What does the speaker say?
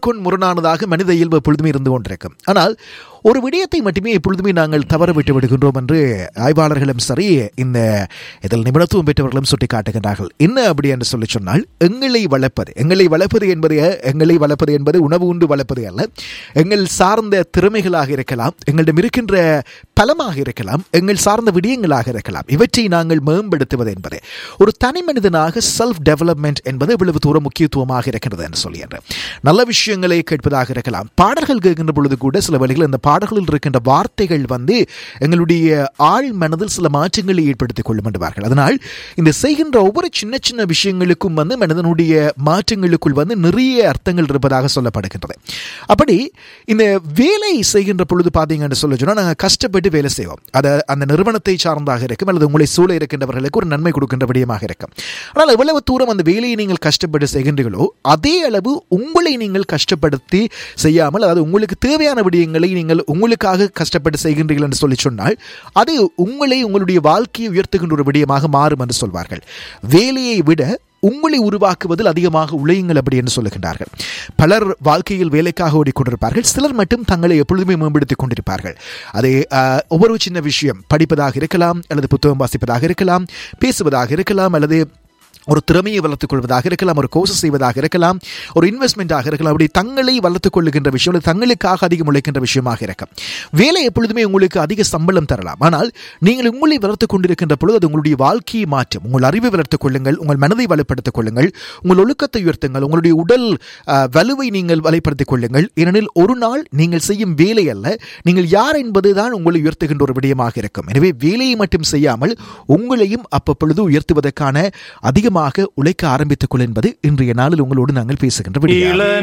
இயற்கைக்குன் முரணானதாக மனித இயல்பு எப்பொழுதுமே இருந்து கொண்டிருக்கும் ஆனால் ஒரு விடயத்தை மட்டுமே எப்பொழுதுமே நாங்கள் தவற விட்டு விடுகின்றோம் என்று ஆய்வாளர்களும் சரி இந்த இதில் நிபுணத்துவம் பெற்றவர்களும் சுட்டி காட்டுகின்றார்கள் என்ன அப்படி என்று சொல்லி சொன்னால் எங்களை வளர்ப்பது எங்களை வளர்ப்பது என்பது எங்களை வளர்ப்பது என்பது உணவு உண்டு வளர்ப்பது அல்ல எங்கள் சார்ந்த திறமைகளாக இருக்கலாம் எங்களிடம் இருக்கின்ற பலமாக இருக்கலாம் எங்கள் சார்ந்த விடயங்களாக இருக்கலாம் இவற்றை நாங்கள் மேம்படுத்துவது என்பது ஒரு தனி மனிதனாக செல்ஃப் டெவலப்மெண்ட் என்பது இவ்வளவு தூரம் முக்கியத்துவமாக இருக்கிறது என்று சொல்லுகின்றேன் நல்ல விஷயங்களை கேட்பதாக இருக்கலாம் பாடல்கள் கேட்கின்ற பொழுது கூட சில வழிகள் இந்த பாடல்களில் இருக்கின்ற வார்த்தைகள் வந்து எங்களுடைய ஆழ் மனதில் சில மாற்றங்களை ஏற்படுத்திக் கொள்ளும் என்பார்கள் அதனால் இந்த செய்கின்ற ஒவ்வொரு சின்ன சின்ன விஷயங்களுக்கும் வந்து மனிதனுடைய மாற்றங்களுக்குள் வந்து நிறைய அர்த்தங்கள் இருப்பதாக சொல்லப்படுகின்றது அப்படி இந்த வேலை செய்கின்ற பொழுது பார்த்தீங்கன்னு சொல்ல சொன்னால் நாங்கள் கஷ்டப்பட்டு வேலை செய்வோம் அதை அந்த நிறுவனத்தை சார்ந்தாக இருக்கும் அல்லது உங்களை சூழ இருக்கின்றவர்களுக்கு ஒரு நன்மை கொடுக்கின்ற விடயமாக இருக்கும் ஆனால் எவ்வளவு தூரம் அந்த வேலையை நீங்கள் கஷ்டப்பட்டு செய்கின்றீர்களோ அதே அளவு உங்களை நீங்கள் கஷ்டப்படுத்தி செய்யாமல் அதாவது உங்களுக்கு தேவையான விடயங்களை நீங்கள் உங்களுக்காக கஷ்டப்பட்டு செய்கின்றீர்கள் என்று சொல்லி சொன்னால் அது உங்களை உங்களுடைய வாழ்க்கையை உயர்த்துகின்ற ஒரு விடயமாக மாறும் என்று சொல்வார்கள் வேலையை விட உங்களை உருவாக்குவதில் அதிகமாக உழையுங்கள் அப்படி என்று சொல்லுகின்றார்கள் பலர் வாழ்க்கையில் வேலைக்காக ஓடிக்கொண்டிருப்பார்கள் சிலர் மட்டும் தங்களை எப்பொழுதுமே மேம்படுத்திக் கொண்டிருப்பார்கள் அது ஆஹ், ஒவ்வொரு சின்ன விஷயம் படிப்பதாக இருக்கலாம் அல்லது புத்தகம் வாசிப்பதாக இருக்கலாம் பேசுவதாக இருக்கலாம் அல்லது ஒரு திறமையை வளர்த்துக் கொள்வதாக இருக்கலாம் ஒரு கோர்ஸ் செய்வதாக இருக்கலாம் ஒரு இன்வெஸ்ட்மெண்ட்டாக இருக்கலாம் அப்படி தங்களை வளர்த்துக் கொள்ளுகின்ற விஷயம் அல்லது தங்களுக்காக அதிகம் உழைக்கின்ற விஷயமாக இருக்கும் வேலை எப்பொழுதுமே உங்களுக்கு அதிக சம்பளம் தரலாம் ஆனால் நீங்கள் உங்களை வளர்த்துக் கொண்டிருக்கின்ற பொழுது அது உங்களுடைய வாழ்க்கையை மாற்றும் உங்கள் அறிவை வளர்த்துக் கொள்ளுங்கள் உங்கள் மனதை வலுப்படுத்திக் கொள்ளுங்கள் உங்கள் ஒழுக்கத்தை உயர்த்துங்கள் உங்களுடைய உடல் ஆஹ், வலுவை நீங்கள் வலைப்படுத்திக் கொள்ளுங்கள் ஏனெனில் ஒரு நாள் நீங்கள் செய்யும் வேலை அல்ல நீங்கள் யார் என்பதுதான் உங்களை உயர்த்துகின்ற ஒரு விடயமாக இருக்கும் எனவே வேலையை மட்டும் செய்யாமல் உங்களையும் அப்பொழுது உயர்த்துவதற்கான அதிகமாக உழைக்க ஆரம்பித்துக் கொள் என்பது இன்றைய நாளில் உங்களோடு நாங்கள் பேசுகின்ற விடயம் இள